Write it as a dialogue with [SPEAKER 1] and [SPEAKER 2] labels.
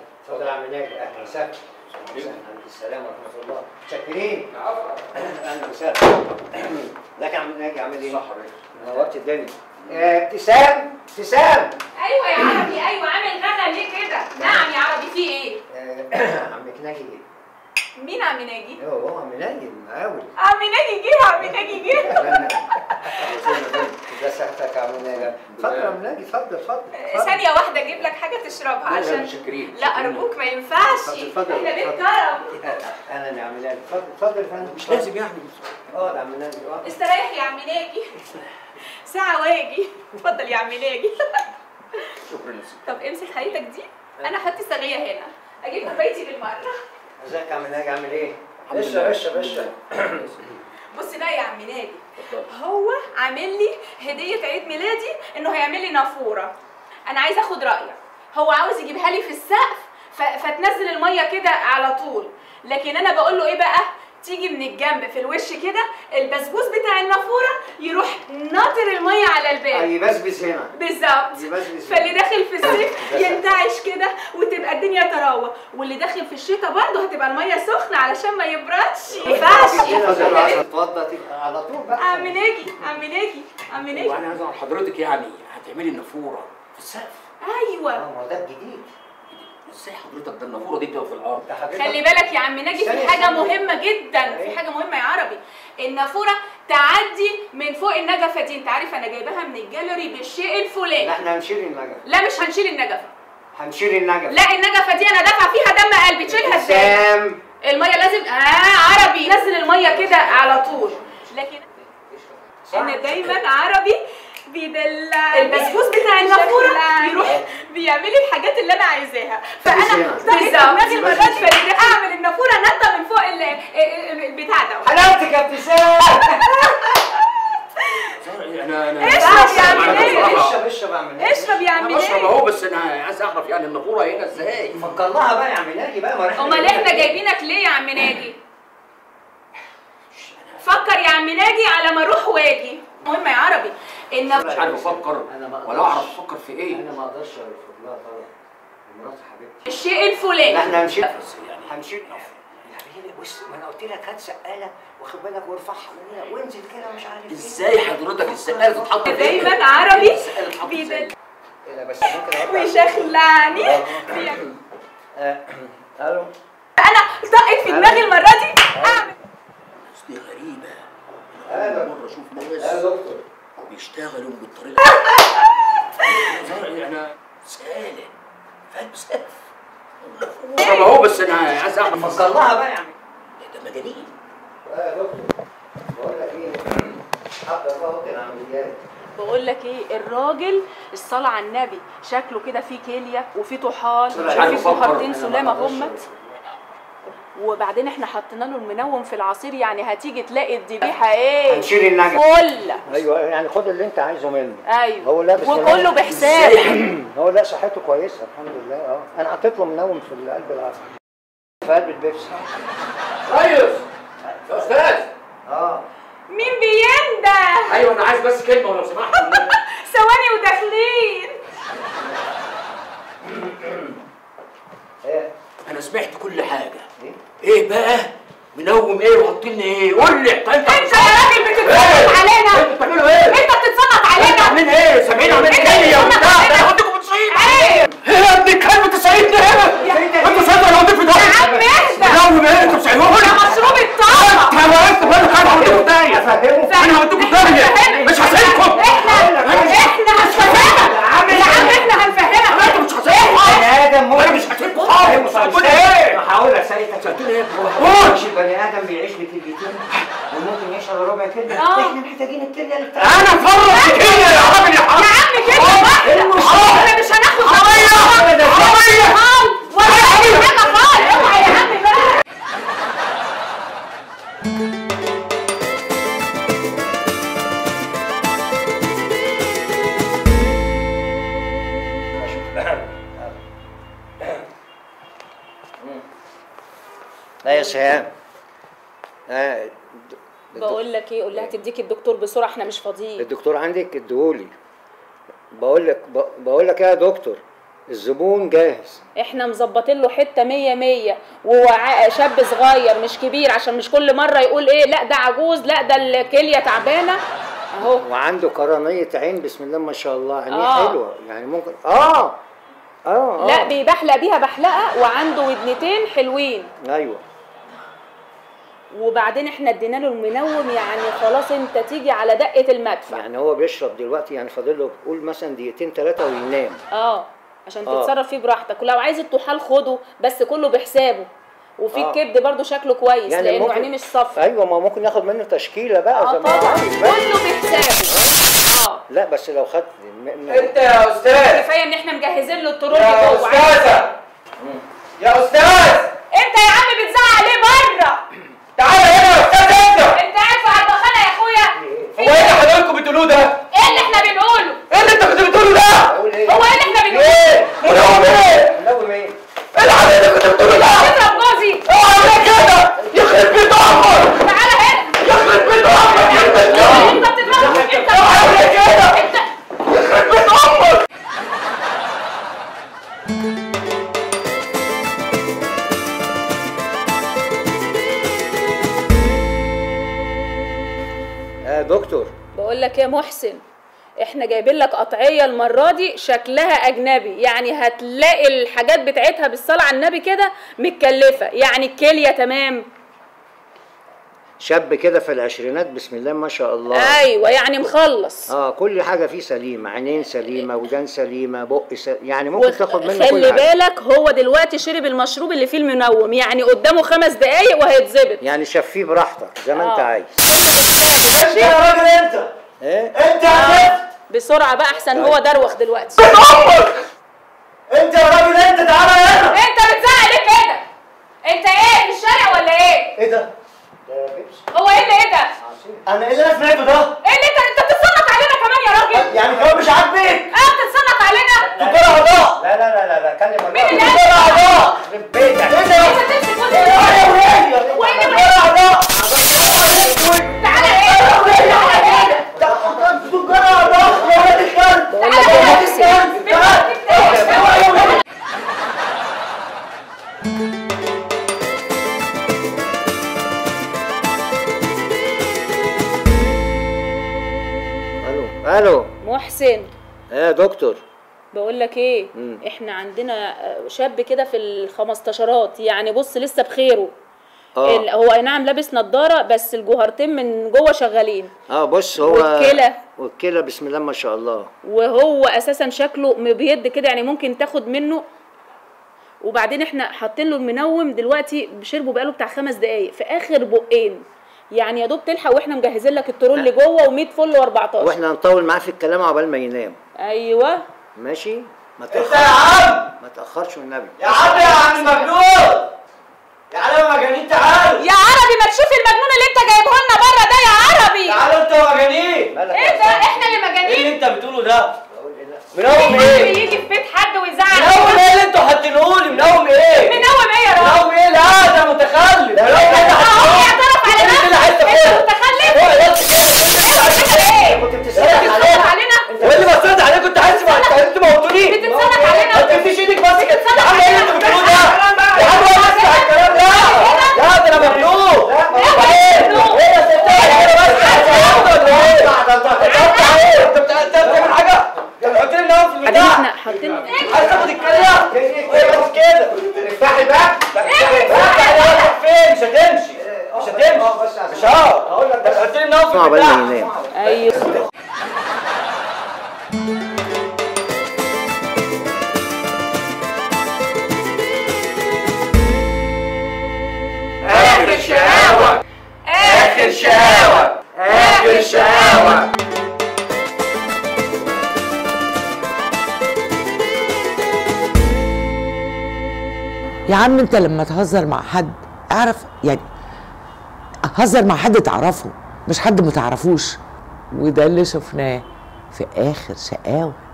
[SPEAKER 1] اتفضل يا عم ناجي اهلا وسهلا عليكم السلام ورحمه الله متشكرين اهلا وسهلا ازيك يا عم ناجي عامل ايه؟ صح نورت الدنيا آه، ابتسام ابتسام
[SPEAKER 2] ايوه يا عربي ايوه عامل غدا ليه كده نعم يا عربي في ايه
[SPEAKER 1] آه، عمك ناجي
[SPEAKER 2] مين عم ناجي
[SPEAKER 1] هو هو عم ناجي المقاول
[SPEAKER 2] عم ناجي جه عم ناجي جه
[SPEAKER 1] ده ساعتك يا عم ناجي اتفضل يا عم ناجي اتفضل اتفضل اتفضل.
[SPEAKER 2] ثانيه واحده اجيب لك حاجه تشربها
[SPEAKER 1] لا، لا،
[SPEAKER 2] عشان
[SPEAKER 1] متشكرين.
[SPEAKER 2] لا ارجوك ما ينفعش
[SPEAKER 1] اتفضل، اتفضل،
[SPEAKER 2] احنا بيت
[SPEAKER 1] اتفضل.
[SPEAKER 2] كرم
[SPEAKER 1] اهلا يا عم ناجي اتفضل اتفضل يا فندم
[SPEAKER 3] مش لازم يعني
[SPEAKER 1] اقعد يا عم ناجي اقعد
[SPEAKER 2] استريح يا عم ناجي ساعه واجي اتفضل يا عم ناجي
[SPEAKER 3] شكرا يا سيدي
[SPEAKER 2] طب امسك حياتك دي انا احط الصاغيه هنا اجيب كوبايتي بالمره
[SPEAKER 1] ازيك يا عم ناجي عامل ايه؟ اشرب اشرب اشرب
[SPEAKER 2] بص بقى يا عم نادي هو عامل لي هديه عيد ميلادي انه هيعمل لي نافوره انا عايزه اخد رايك هو عاوز يجيبها لي في السقف ف- فتنزل الميه كده على طول لكن انا بقول له ايه بقى تيجي من الجنب في الوش كده البسبوس بتاع النافوره يروح ناطر الميه على الباب
[SPEAKER 1] يبسبس هنا
[SPEAKER 2] بالظبط
[SPEAKER 1] يبسبس
[SPEAKER 2] فاللي داخل في الصيف
[SPEAKER 1] بس-
[SPEAKER 2] ينتعش كده وتبقى الدنيا تراوه واللي داخل في الشتاء برضه هتبقى الميه سخنه علشان ما يبردش ما ينفعش
[SPEAKER 1] اتفضل تبقى على طول بقى
[SPEAKER 2] عم ناجي عم ناجي عم ناجي
[SPEAKER 3] وانا عايز اعرف حضرتك يعني هتعملي النافوره في السقف
[SPEAKER 2] ايوه
[SPEAKER 1] اه ما هو ده الجديد
[SPEAKER 3] ازاي حضرتك ده النافوره دي بتبقى في الارض
[SPEAKER 1] ده حضرتك
[SPEAKER 2] خلي بالك يا عم ناجي
[SPEAKER 1] ثانية،
[SPEAKER 2] في حاجه
[SPEAKER 1] ثانية.
[SPEAKER 2] مهمه جدا في حاجه مهمه يا عربي النافوره تعدي من فوق النجفه دي انت عارف انا جايباها من الجاليري بالشيء
[SPEAKER 1] لا
[SPEAKER 2] الفلاني
[SPEAKER 1] احنا هنشيل النجف
[SPEAKER 2] لا مش هنشيل النجفه
[SPEAKER 1] هنشيل النجف
[SPEAKER 2] لا النجفه دي انا دافعه فيها دم قلبي تشيلها ازاي
[SPEAKER 1] سام
[SPEAKER 2] الميه لازم اه عربي نزل الميه كده على طول لكن انا دايما عربي بيدلع البسبوس بتاع النافوره يروح بيعمل لي الحاجات اللي انا عايزاها فانا
[SPEAKER 1] بالظبط.
[SPEAKER 2] بالظبط دماغي المرات فريده اعمل النافوره نطه من فوق ال- ال- البتاع ده
[SPEAKER 1] حلاوتك يا ابتسام
[SPEAKER 3] انا انا
[SPEAKER 2] اشرب يا عم
[SPEAKER 3] أنا
[SPEAKER 2] ناجي.
[SPEAKER 3] بصراحة-
[SPEAKER 1] اشرب اشرب يا عم ناجي.
[SPEAKER 2] اشرب يا عم
[SPEAKER 3] انا بشرب
[SPEAKER 2] ناجي
[SPEAKER 3] اهو بس انا عايز اعرف يعني النافوره هنا ازاي
[SPEAKER 1] فكرناها بقى يا عم ناجي بقى ما احنا
[SPEAKER 2] امال احنا جايبينك ليه يا عم ناجي فكر يا عم ناجي على ما اروح واجي مهم يا عربي ان
[SPEAKER 3] مش عارف افكر
[SPEAKER 1] أنا ما
[SPEAKER 3] ولا
[SPEAKER 1] أقدرش.
[SPEAKER 3] اعرف افكر في ايه
[SPEAKER 1] انا ما اقدرش ارفض لها طبعا مرات حبيبتي
[SPEAKER 2] الشيء
[SPEAKER 1] لا
[SPEAKER 2] الفلاني
[SPEAKER 1] احنا هنشيل
[SPEAKER 3] بس يعني
[SPEAKER 1] هنشيل يا حبيبي بص ما انا قلت لك هات سقاله واخد بالك وارفعها من هنا وانزل كده مش عارف ايه
[SPEAKER 3] ازاي حضرتك السقاله تتحط فين؟
[SPEAKER 2] دايما عربي
[SPEAKER 3] السقاله تتحط
[SPEAKER 2] بيدل
[SPEAKER 3] ازاي؟
[SPEAKER 1] إيه ده بس ممكن أقطع؟
[SPEAKER 2] ويشخلعني
[SPEAKER 1] آه، الو
[SPEAKER 2] انا طقت في دماغي المره دي اعمل
[SPEAKER 3] بس دي غريبه
[SPEAKER 1] أيوة.
[SPEAKER 3] انا اول مره اشوف
[SPEAKER 1] يا
[SPEAKER 3] ناس
[SPEAKER 1] دكتور
[SPEAKER 3] بيشتغلوا بالطريقه دي انا سالم فاهم سقف بشرب اهو بس انا عايز اعرف
[SPEAKER 1] فكرناها بقى يا عم
[SPEAKER 3] ده مجانين
[SPEAKER 1] يا دكتور بقول لك ايه حضر بقى اوضه العمليات
[SPEAKER 2] بقول لك ايه الراجل الصلاة على النبي شكله كده فيه كلية وفيه طحال
[SPEAKER 1] مش عارف
[SPEAKER 2] وفيه
[SPEAKER 3] أفكر.
[SPEAKER 2] بخارتين
[SPEAKER 1] أنا ما
[SPEAKER 2] سلامة
[SPEAKER 1] أقدرش
[SPEAKER 2] همت وبعدين احنا حطينا له المنوم في العصير يعني هتيجي تلاقي الذبيحة ايه
[SPEAKER 1] هنشيل النجف
[SPEAKER 2] فل
[SPEAKER 1] ايوه يعني خد اللي انت عايزه منه
[SPEAKER 2] ايوه
[SPEAKER 1] هو لابس
[SPEAKER 2] وكله
[SPEAKER 1] منوم.
[SPEAKER 2] بحساب
[SPEAKER 1] هو لا صحته كويسه الحمد لله اه انا حطيت له منوم في قلب العسل في قلب البيبسي
[SPEAKER 3] ريس يا استاذ
[SPEAKER 1] اه
[SPEAKER 2] مين بينده
[SPEAKER 3] ايوه انا عايز بس كلمه لو سمحت
[SPEAKER 2] ثواني وداخلين
[SPEAKER 1] ايه
[SPEAKER 3] انا سمعت كل حاجه
[SPEAKER 1] ايه
[SPEAKER 3] ايه بقى منوم ايه وحط لنا ايه قول لي طيب
[SPEAKER 2] انت يا راجل بتتسلط علينا
[SPEAKER 3] انتوا بتعملوا ايه
[SPEAKER 2] انت بتتسلط علينا
[SPEAKER 3] عاملين ايه سامعين عاملين
[SPEAKER 2] انت
[SPEAKER 3] كليه
[SPEAKER 2] بتتسلط
[SPEAKER 3] وبتاع
[SPEAKER 2] علينا.
[SPEAKER 3] ده هوديكم بتصعيد
[SPEAKER 2] عيب
[SPEAKER 3] ايه يا ابن الكلب تصعيدنا هنا انتوا صدق لو في داهيه
[SPEAKER 2] يا عم اهدى
[SPEAKER 3] منوم ايه انتوا بتصعدوه
[SPEAKER 2] ده مشروب الطاقة
[SPEAKER 3] انت وقفت بالك انا هوديكم في داهيه
[SPEAKER 1] افهمه
[SPEAKER 3] انا هوديكم في داهيه مش هسيبكم
[SPEAKER 2] احنا احنا هنفهمك يا عم يا عم احنا هنفهمك
[SPEAKER 3] انتوا مش هسيبكم
[SPEAKER 1] بني ادم
[SPEAKER 3] انا
[SPEAKER 1] ممكن
[SPEAKER 3] مش هسيبكم خالص هتقول ايه
[SPEAKER 1] هقول لك ساعتها
[SPEAKER 3] هتقول ايه
[SPEAKER 1] هو مش البني ادم بيعيش بكليتين وممكن يشرب ربع كلمه
[SPEAKER 2] اه.
[SPEAKER 1] احنا محتاجين الكليه اللي
[SPEAKER 3] انا فرط في كليه يا راجل يا حرام
[SPEAKER 2] يا عم كده بقى. احنا مش هناخد
[SPEAKER 3] حرامية! حرامية!
[SPEAKER 2] ولا اي حاجه خالص اوعى يا عم بقى
[SPEAKER 1] لا يا سهام آه، الد-
[SPEAKER 2] بقول لك ايه قول لها تديك الدكتور بسرعه احنا مش فاضيين
[SPEAKER 1] الدكتور عندك اديهولي بقول لك ب- بقول لك ايه يا دكتور الزبون جاهز
[SPEAKER 2] احنا مظبطين له حته مية مية وهو ع- شاب صغير مش كبير عشان مش كل مره يقول ايه لا ده عجوز لا ده الكليه تعبانه اهو
[SPEAKER 1] وعنده قرنية عين بسم الله ما شاء الله عينيه
[SPEAKER 2] آه.
[SPEAKER 1] حلوة يعني ممكن اه اه اه
[SPEAKER 2] لا بيبحلق بيها بحلقه وعنده ودنتين حلوين
[SPEAKER 1] ايوه
[SPEAKER 2] وبعدين احنا ادينا له المنوم يعني خلاص انت تيجي على دقه المدفع
[SPEAKER 1] يعني هو بيشرب دلوقتي يعني فاضل له قول مثلا دقيقتين ثلاثة وينام
[SPEAKER 2] اه عشان
[SPEAKER 1] آه.
[SPEAKER 2] تتصرف فيه براحتك ولو عايز الطحال خده بس كله بحسابه وفي
[SPEAKER 1] آه.
[SPEAKER 2] الكبد برضو شكله كويس
[SPEAKER 1] يعني
[SPEAKER 2] لانه
[SPEAKER 1] ممكن-
[SPEAKER 2] عينيه مش صفرا
[SPEAKER 1] ايوه ما ممكن ياخد منه تشكيلة بقى
[SPEAKER 2] اه
[SPEAKER 1] زي ما هو
[SPEAKER 2] طبعا
[SPEAKER 1] عايز بقى.
[SPEAKER 2] كله بحسابه اه
[SPEAKER 1] لا بس لو خد م- م-
[SPEAKER 3] انت يا استاذ
[SPEAKER 2] كفايه ان احنا مجهزين له الترول
[SPEAKER 3] يا
[SPEAKER 2] جوه
[SPEAKER 3] استاذه يا استاذ
[SPEAKER 2] انت يا عم بتزعق ليه بره
[SPEAKER 3] تعالى هنا يا استاذ انت
[SPEAKER 2] انت قاعد في عربخانه يا اخويا
[SPEAKER 3] هو ايه اللي حضراتكم بتقولوه ده؟
[SPEAKER 2] ايه اللي احنا بنقوله
[SPEAKER 3] ايه اللي انت كنت بتقوله ده؟
[SPEAKER 1] اقول ايه؟
[SPEAKER 2] هو ايه اللي احنا بنقوله
[SPEAKER 3] ايه؟ منوم ايه؟
[SPEAKER 1] منوم ايه؟
[SPEAKER 3] ايه العمل اللي كنت بتقوله ده؟
[SPEAKER 2] تضرب جوزي
[SPEAKER 3] اوعى كده يخرب بيت امك
[SPEAKER 2] تعالى هنا
[SPEAKER 3] يخرب بيت امك يا بنت
[SPEAKER 2] انت بتضرب انت
[SPEAKER 3] اوعى كده
[SPEAKER 2] انت
[SPEAKER 3] يخرب بيت امك
[SPEAKER 1] يا دكتور
[SPEAKER 2] بقول لك يا محسن احنا جايبين لك قطعيه المره دي شكلها اجنبي يعني هتلاقي الحاجات بتاعتها بالصلاه على النبي كده متكلفه يعني الكليه تمام
[SPEAKER 1] شاب كده في العشرينات بسم الله ما شاء الله
[SPEAKER 2] ايوه يعني مخلص
[SPEAKER 1] اه كل حاجة فيه سليمة عينين سليمة ودان سليمة بق سليمة يعني ممكن تاخد منه كل
[SPEAKER 2] خلي
[SPEAKER 1] حاجة
[SPEAKER 2] بالك هو دلوقتي شرب المشروب اللي فيه المنوم يعني قدامه خمس دقايق وهيتظبط
[SPEAKER 1] يعني شفيه براحتك زي ما انت
[SPEAKER 2] آه.
[SPEAKER 1] عايز
[SPEAKER 3] انت يا راجل انت
[SPEAKER 1] ايه
[SPEAKER 3] انت يا
[SPEAKER 2] بسرعه بقى احسن هو دروخ دلوقتي
[SPEAKER 3] بنت امك انت يا راجل انت تعالى هنا
[SPEAKER 2] انت بتزعق ليه كده انت ايه في الشارع ولا ايه
[SPEAKER 3] ايه ده؟
[SPEAKER 1] ده بيبسي
[SPEAKER 2] هو ايه اللي ايه ده
[SPEAKER 3] انا ايه اللي انا سمعته ده؟
[SPEAKER 2] ايه اللي انت انت بتتصنط علينا كمان يا راجل
[SPEAKER 3] يعني كمان مش عاجبك؟
[SPEAKER 2] اه بتتصنط علينا
[SPEAKER 3] تجار اعضاء
[SPEAKER 1] لا لا لا لا لا كلم
[SPEAKER 2] مين اللي
[SPEAKER 3] تجار اعضاء
[SPEAKER 1] يخرب بيتك
[SPEAKER 3] ايه ده؟
[SPEAKER 2] انت تمسك جوزي
[SPEAKER 3] ايه وين؟
[SPEAKER 2] وين
[SPEAKER 3] تجار اعضاء
[SPEAKER 2] تعالى هنا تعالى هنا
[SPEAKER 3] ده حضرتك تجار اعضاء يا ولد الكلب
[SPEAKER 2] بقول لك يا محسن
[SPEAKER 3] تعال
[SPEAKER 1] الو الو
[SPEAKER 2] محسن
[SPEAKER 1] ايه يا دكتور
[SPEAKER 2] بقول لك ايه
[SPEAKER 1] مم.
[SPEAKER 2] احنا عندنا آه، شاب كده في الخمستاشرات يعني بص لسه بخيره ال-
[SPEAKER 1] اه
[SPEAKER 2] هو اي نعم لابس نظاره بس الجوهرتين من جوه شغالين
[SPEAKER 1] اه بص هو
[SPEAKER 2] والكلى.
[SPEAKER 1] والكلى بسم الله ما شاء الله
[SPEAKER 2] وهو اساسا شكله مبيض كده يعني ممكن تاخد منه وبعدين احنا حاطين له المنوم دلوقتي شربه بقاله بتاع خمس دقايق في اخر بقين يعني يا دوب تلحق واحنا مجهزين لك الترول اللي جوه و100 فل و14
[SPEAKER 1] واحنا هنطول معاه في الكلام عقبال ما ينام
[SPEAKER 2] ايوه
[SPEAKER 1] ماشي ما
[SPEAKER 3] انت يا
[SPEAKER 1] تأخرش
[SPEAKER 3] عم
[SPEAKER 1] ما تأخرش والنبي
[SPEAKER 3] يا عم يا عم مجنون يا عم مجانين تعالوا
[SPEAKER 2] يا عربي ما تشوف المجنون اللي انت جايبه لنا بره ده يا عربي
[SPEAKER 3] تعالوا انتوا مجانين
[SPEAKER 1] مالك
[SPEAKER 2] ايه
[SPEAKER 1] يا
[SPEAKER 2] ده
[SPEAKER 1] أستاذ؟
[SPEAKER 2] احنا اللي
[SPEAKER 3] ايه
[SPEAKER 2] مجانين
[SPEAKER 3] اللي انت بتقوله ده؟
[SPEAKER 1] بقول إيه لا.
[SPEAKER 3] منوم
[SPEAKER 2] في حد
[SPEAKER 3] ايه؟
[SPEAKER 2] بيجي في بيت حد ويزعق
[SPEAKER 3] منوم ايه اللي انتوا حاطينهولي؟ منوم ايه؟
[SPEAKER 2] منوم ايه يا راجل
[SPEAKER 3] منوم ايه؟ لا ده متخلف منوم ايه اللي
[SPEAKER 2] اهو
[SPEAKER 3] حاطينهولي؟
[SPEAKER 2] اعترف على
[SPEAKER 3] انت اللي عايز
[SPEAKER 2] نفسك
[SPEAKER 3] تاخدها.
[SPEAKER 2] انت متخلف
[SPEAKER 3] هو بس كده
[SPEAKER 2] ايه
[SPEAKER 1] كنت
[SPEAKER 2] كده
[SPEAKER 1] بتسأل
[SPEAKER 2] ايه
[SPEAKER 1] عليه
[SPEAKER 2] بتتصنط علينا
[SPEAKER 3] واللي بصيت عليه كنت حاسس ما انت موتوني
[SPEAKER 2] بتتصنط علينا
[SPEAKER 3] ما تمسكيش ايدك بس كده
[SPEAKER 2] بتتصنط
[SPEAKER 3] يا عم ايه اللي انت بتقوله ده؟ يا عم هو بس على الكلام ده لا ده انا ممنوع
[SPEAKER 2] ايه ممنوع؟
[SPEAKER 3] ايه يا ست ايه بس ولا ايه؟ انت بتعمل حاجه؟ انت بتحط لي النوم في
[SPEAKER 2] بعدين
[SPEAKER 3] البتاع
[SPEAKER 2] احنا حاطين
[SPEAKER 3] عايز تاخد الكليه؟ ايه بس كده
[SPEAKER 1] افتحي الباب
[SPEAKER 3] رايح فين؟ مش هتمشي مش هتمشي مش هقعد
[SPEAKER 1] هقول لك
[SPEAKER 3] انت بتحط لي النوم في
[SPEAKER 1] عقبال ما
[SPEAKER 3] البتاع
[SPEAKER 1] ينام
[SPEAKER 2] ايوه
[SPEAKER 3] اخر شقاوه اخر شقاوه اخر شقاوه
[SPEAKER 4] يا عم انت لما تهزر مع حد اعرف يعني هزر مع حد تعرفه مش حد ما تعرفوش وده اللي شفناه في اخر شقاوه